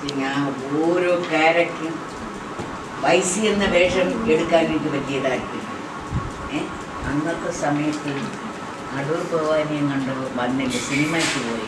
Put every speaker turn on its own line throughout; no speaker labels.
ഞാൻ ഓരോ ക്യാരക്ടറും വൈസി എന്ന വേഷം എടുക്കാൻ എനിക്ക് പറ്റിയ താല്പര്യം ഏ അന്നത്തെ സമയത്ത് അടൂർ ഭവാനിയും കണ്ട് വന്നില്ല സിനിമയ്ക്ക് പോയി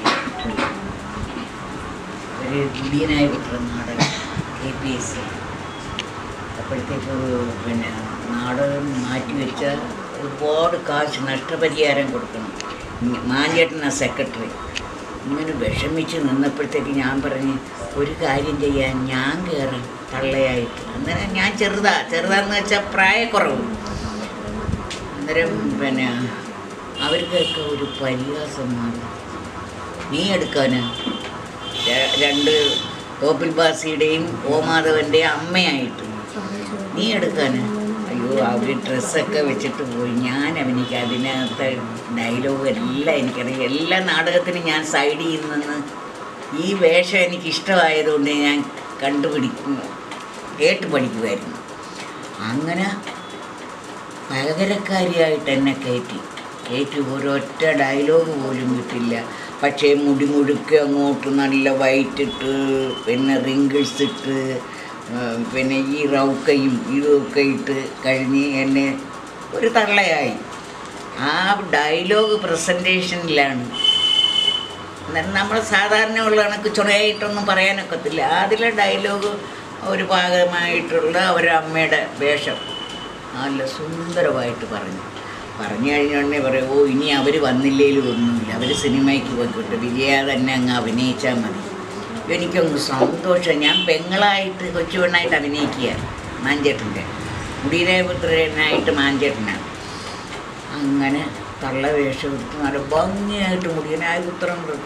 ഒരു കുടിയനായ പുത്ര നാടകം കെ പി എസ് സി അപ്പോഴത്തേക്ക് പിന്നെ നാടകം മാറ്റിവെച്ച ഒരുപാട് കാശ് നഷ്ടപരിഹാരം കൊടുക്കണം മാഞ്ചേട്ടന സെക്രട്ടറി ഇങ്ങനെ വിഷമിച്ച് നിന്നപ്പോഴത്തേക്ക് ഞാൻ പറഞ്ഞ് ഒരു കാര്യം ചെയ്യാൻ ഞാൻ കയറാം തള്ളയായിട്ട് അന്നേരം ഞാൻ ചെറുതാ ചെറുതാന്ന് വെച്ചാൽ പ്രായക്കുറവ് അന്നേരം പിന്നെ അവർക്കൊക്കെ ഒരു പരിഹാസം മാറി നീ എടുക്കാന് ര- രണ്ട് തോപ്പിൽ ബാസിയുടെയും ഓമാധവൻ്റെയും അമ്മയായിട്ട് നീ എടുക്കാന് അയ്യോ അവർ ഡ്രസ്സൊക്കെ വെച്ചിട്ട് പോയി ഞാൻ അഭിനയിക്കുക അതിനകത്തെ ഡയലോഗ് എല്ലാം എനിക്കറിയാം എല്ലാ നാടകത്തിനും ഞാൻ സൈഡിൽ നിന്ന് ഈ വേഷം എനിക്ക് ഇഷ്ടമായതുകൊണ്ട് ഞാൻ കണ്ടുപിടിക്കും കേട്ട് പഠിക്കുമായിരുന്നു അങ്ങനെ പകരക്കാരിയായിട്ട് എന്നെ കയറ്റി കയറ്റി ഒരൊറ്റ ഡയലോഗ് പോലും കിട്ടില്ല പക്ഷേ മുടി മുഴുക്കെ അങ്ങോട്ട് നല്ല വൈറ്റിട്ട് പിന്നെ റിങ്കിൾസ് ഇട്ട് ആ, പിന്നെ ഈ റൗക്കയും ഇതൊക്കെ ഇട്ട് കഴിഞ്ഞ് എന്നെ ഒരു തള്ളയായി ആ ഡയലോഗ് പ്രസൻറ്റേഷനിലാണ് എന്നാലും നമ്മൾ സാധാരണ ഉള്ള കണക്ക് ചുണയായിട്ടൊന്നും പറയാനൊക്കത്തില്ല അതിലെ ഡയലോഗ് ഒരു ഭാഗമായിട്ടുള്ള ഒരമ്മയുടെ വേഷം നല്ല സുന്ദരമായിട്ട് പറഞ്ഞു പറഞ്ഞു കഴിഞ്ഞുടനെ പറയും ഓ ഇനി അവർ വന്നില്ലേലും ഒന്നുമില്ല അവർ സിനിമയ്ക്ക് പോയിക്കോട്ടെ വിജയ തന്നെ അങ്ങ് അഭിനയിച്ചാൽ മതി എനിക്കങ്ങ് സന്തോഷം ഞാൻ പെങ്ങളായിട്ട് കൊച്ചുപെണ്ണായിട്ട് അഭിനയിക്കുക മാഞ്ചേട്ടൻ്റെ മുടിയനായപുത്രനായിട്ട് മാഞ്ചേട്ടനാണ് അങ്ങനെ തള്ള വേഷം എടുത്ത് നല്ല ഭംഗിയായിട്ട് മുടിയനായ പുത്രം